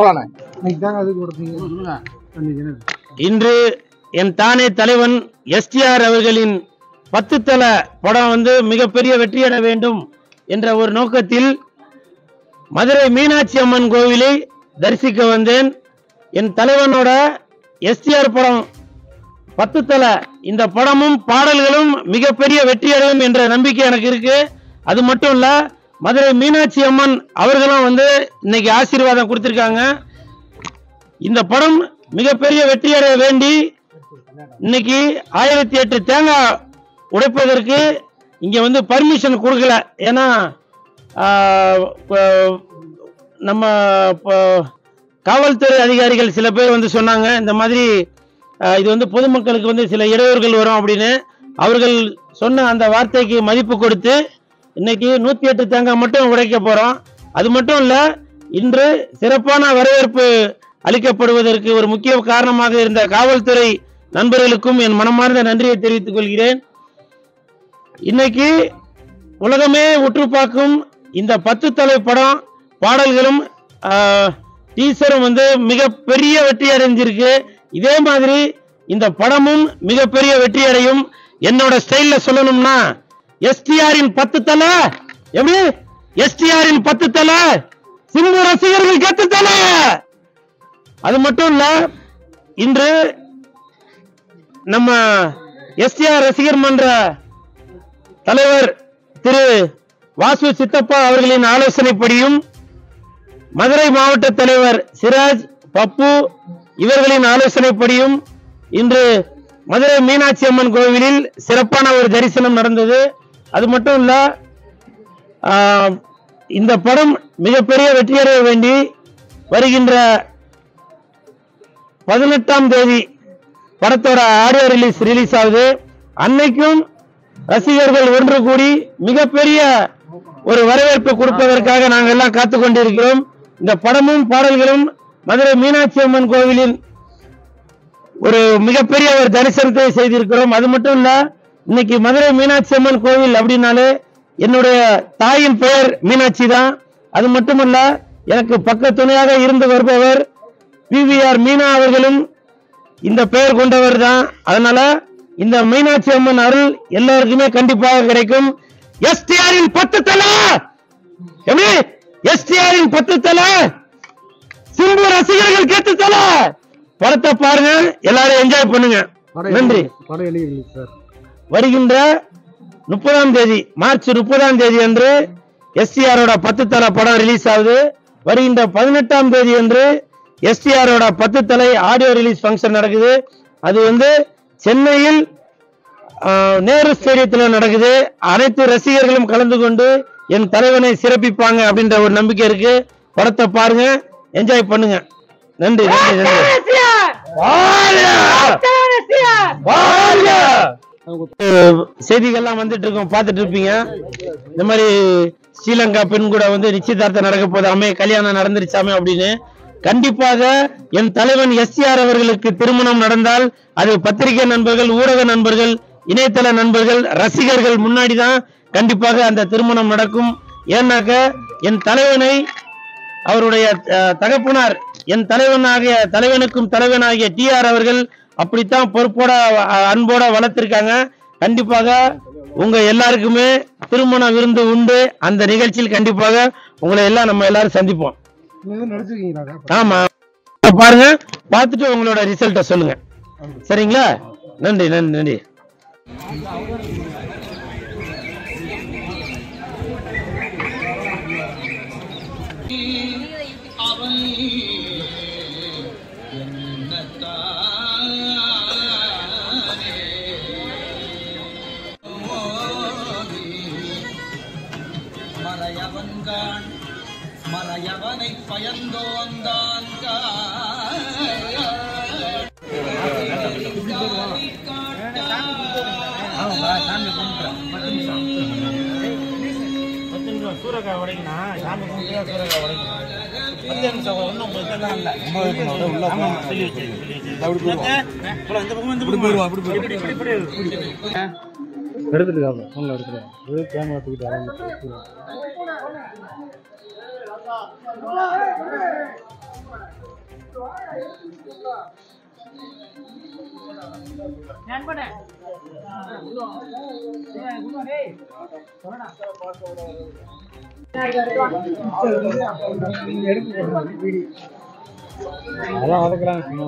போலாண்ணே இன்னைக்கு தாங்க அதுக்கு கொடுத்தீங்க இன்னைக்கு இன்று என் தானே தலைவன் எஸ்டிஆர் அவர்களின் பத்து தல படம் வந்து மிகப்பெரிய வெற்றியட வேண்டும் என்ற ஒரு நோக்கத்தில் மதுரை மீனாட்சி அம்மன் கோவிலை தரிசிக்க வந்தேன் என் தலைவனோட எஸ்டிஆர் படம் பத்து தல இந்த படமும் பாடல்களும் மிகப்பெரிய வெற்றியடையும் என்ற நம்பிக்கை எனக்கு இருக்கு அது மட்டும் இல்ல மதுரை மீனாட்சி அம்மன் அவர்களும் வந்து இன்னைக்கு ஆசீர்வாதம் கொடுத்திருக்காங்க இந்த படம் மிகப்பெரிய வெற்றியடைய வேண்டி இன்னைக்கு ஆயிரத்தி எட்டு தேங்காய் உடைப்பதற்கு இங்க வந்து பர்மிஷன் கொடுக்கல ஏன்னா ஆஹ், ப- நம்ம ப- காவல்துறை அதிகாரிகள் சில பேர் வந்து சொன்னாங்க இந்த மாதிரி ஆஹ், இது வந்து பொதுமக்களுக்கு வந்து சில இடையூறுகள் வரும் அப்படின்னு அவர்கள் சொன்ன அந்த வார்த்தைக்கு மதிப்பு கொடுத்து இன்னைக்கு நூத்தி எட்டு தேங்காய் மட்டும் உடைக்க போறோம் அது மட்டும் இல்ல இன்று சிறப்பான வரவேற்பு அளிக்கப்படுவதற்கு ஒரு முக்கிய காரணமாக இருந்த காவல்துறை நண்பர்களுக்கும் என் மனமார்ந்த நன்றியை தெரிவித்துக் கொள்கிறேன் இன்னைக்கு உலகமே உற்று பார்க்கும் இந்த பத்து தலை படம் பாடல்களும் டீசரும் வந்து மிகப்பெரிய வெற்றி அடைஞ்சிருக்கு இதே மாதிரி இந்த படமும் மிகப்பெரிய வெற்றி அடையும் என்னோட ஸ்டைல்ல சொல்லணும்னா எஸ்டிஆரின் பத்து தலை எப்படி எஸ்டிஆரின் பத்து தலை சிம்பு ரசிகர்கள் கத்து தலை அது மட்டும் இல்ல இன்று நம்ம எஸ்டிஆர் ரசிகர் மன்ற தலைவர் திரு வாசு சித்தப்பா அவர்களின் ஆலோசனைப்படியும் மதுரை மாவட்ட தலைவர் சிராஜ் பப்பு இவர்களின் ஆலோசனைப்படியும் இன்று மதுரை மீனாட்சி அம்மன் கோவிலில் சிறப்பான ஒரு தரிசனம் நடந்தது அது மட்டும் இல்ல ஆஹ், இந்த படம் மிகப்பெரிய வெற்றியடைய வேண்டி வருகின்ற பதினெட்டாம் தேதி படத்தோட ஆடியோ ரிலீஸ் ரிலீஸ் ஆகுது அன்னைக்கும் ரசிகர்கள் ஒன்று கூடி மிகப்பெரிய ஒரு வரவேற்பு கொடுப்பதற்காக நாங்கள் எல்லாம் காத்து கொண்டிருக்கிறோம் இந்த படமும் பாடல்களும் மதுரை மீனாட்சி அம்மன் கோவிலின் ஒரு மிகப்பெரிய ஒரு தரிசனத்தை செய்திருக்கிறோம் அது மட்டும் இல்ல இன்னைக்கு மதுரை மீனாட்சி அம்மன் கோவில் அப்படின்னாலே என்னுடைய தாயின் பெயர் மீனாட்சி தான் அது மட்டுமல்ல எனக்கு பக்க துணையாக இருந்து வருபவர் பிவிஆர் மீனா அவர்களும் இந்த பெயர் கொண்டவர் தான் அதனால இந்த மீனாட்சி அம்மன் அருள் எல்லாருக்குமே கண்டிப்பாக கிடைக்கும் எஸ்டிஆரின் பத்து தலை எப்படி எஸ்டிஆரின் பத்து தலை சிம்பு ரசிகர்கள் கேத்து தலை படத்தை பாருங்க எல்லாரும் என்ஜாய் பண்ணுங்க நன்றி படம் எழுதி சார் வருகின்ற முப்பதாம் தேதி மார்ச் முப்பதாம் தேதி அன்று எஸ்டிஆரோட பத்து தலை படம் ரிலீஸ் ஆகுது வருகின்ற பதினெட்டாம் தேதி அன்று எஸ்டிஆரோட பத்து தலை ஆடியோ ரிலீஸ் ஃபங்க்ஷன் நடக்குது அது வந்து சென்னையில் ஆஹ், நேரு ஸ்டேடியத்தில் நடக்குது அனைத்து ரசிகர்களும் கலந்து கொண்டு என் தலைவனை சிறப்பிப்பாங்க அப்படின்ற ஒரு நம்பிக்கை இருக்கு படத்தை பாருங்க என்ஜாய் பண்ணுங்க நன்றி நன்றி நன்றி வாழ்க! வாழ்க! அஹ் செய்திகள்லாம் வந்துட்டு இருக்கோம் பார்த்துட்டு இருப்பீங்க இந்த மாதிரி ஸ்ரீலங்கா பெண் கூட வந்து நிச்சயதார்த்தம் நடக்க போதாமே கல்யாணம் நடந்துருச்சாமே அப்படின்னு கண்டிப்பாக என் தலைவன் எஸ்ஆர் அவர்களுக்கு திருமணம் நடந்தால் அது பத்திரிகை நண்பர்கள் ஊடக நண்பர்கள் இணையதள நண்பர்கள் ரசிகர்கள் முன்னாடி தான் கண்டிப்பாக அந்த திருமணம் நடக்கும் ஏன்னாக்க என் தலைவனை அவருடைய அஹ், தகப்பனார் என் தலைவனாகிய தலைவனுக்கும் தலைவனாகிய டிஆர் அவர்கள் அப்படித்தான் பொறுப்போட அஹ், அன்போட வளர்த்திருக்காங்க கண்டிப்பாக உங்க எல்லாருக்குமே திருமண விருந்து உண்டு அந்த நிகழ்ச்சியில் கண்டிப்பாக உங்களை எல்லாம் நம்ம எல்லாரும் சந்திப்போம் நீங்க நடிச்சிருக்கீங்களா ஆமா பாருங்க பார்த்துட்டு உங்களோட ரிசல்ட்டை சொல்லுங்க சரிங்களா நன்றி நன்றி நன்றி மறையவன்கான் மறையவனை பயந்தோந்தான் சூரக்காய் உடைக்கணும் சாமி கும்பிட்டு சூரக்காய் உடைக்கணும் பத்து நிமிஷம் ஒன்றும் உங்களுக்கு எல்லாம் இல்லை ஆமா, ஆமா, சொல்லி வச்சு சொல்லி வச்சு இந்த பக்கம் இந்த பக்கம் போயிருவா, அப்படி போயிருவா. இப்படி, இப்படி, இப்படி, இப்படி. எடுத்துட்டு ஃபோன்ல எடுத்துட்டு இது கேமரா தூக்கிட்டு வரேன் அதெல்லாம் வதக்குறாங்க சும்மா